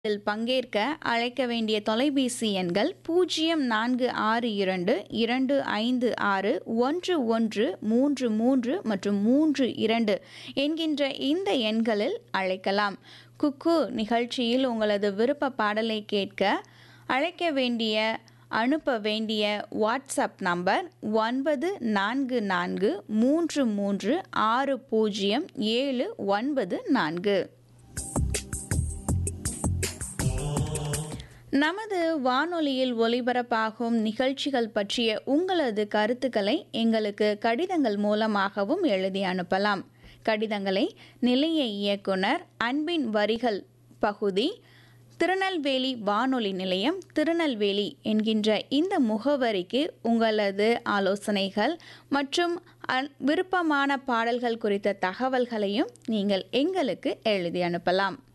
இதில் பங்கேற்க அழைக்க வேண்டிய தொலைபேசி எண்கள் பூஜ்ஜியம் நான்கு ஆறு இரண்டு இரண்டு ஐந்து ஆறு ஒன்று ஒன்று மூன்று மூன்று மற்றும் மூன்று இரண்டு என்கின்ற இந்த எண்களில் அழைக்கலாம் குக்கு நிகழ்ச்சியில் உங்களது விருப்ப பாடலை கேட்க அழைக்க வேண்டிய அனுப்ப வேண்டிய வாட்ஸ்அப் நம்பர் ஒன்பது நான்கு நான்கு மூன்று மூன்று ஆறு பூஜ்ஜியம் ஏழு ஒன்பது நான்கு நமது வானொலியில் ஒலிபரப்பாகும் நிகழ்ச்சிகள் பற்றிய உங்களது கருத்துக்களை எங்களுக்கு கடிதங்கள் மூலமாகவும் எழுதி அனுப்பலாம் கடிதங்களை நிலைய இயக்குனர் அன்பின் வரிகள் பகுதி திருநெல்வேலி வானொலி நிலையம் திருநெல்வேலி என்கின்ற இந்த முகவரிக்கு உங்களது ஆலோசனைகள் மற்றும் விருப்பமான பாடல்கள் குறித்த தகவல்களையும் நீங்கள் எங்களுக்கு எழுதி அனுப்பலாம்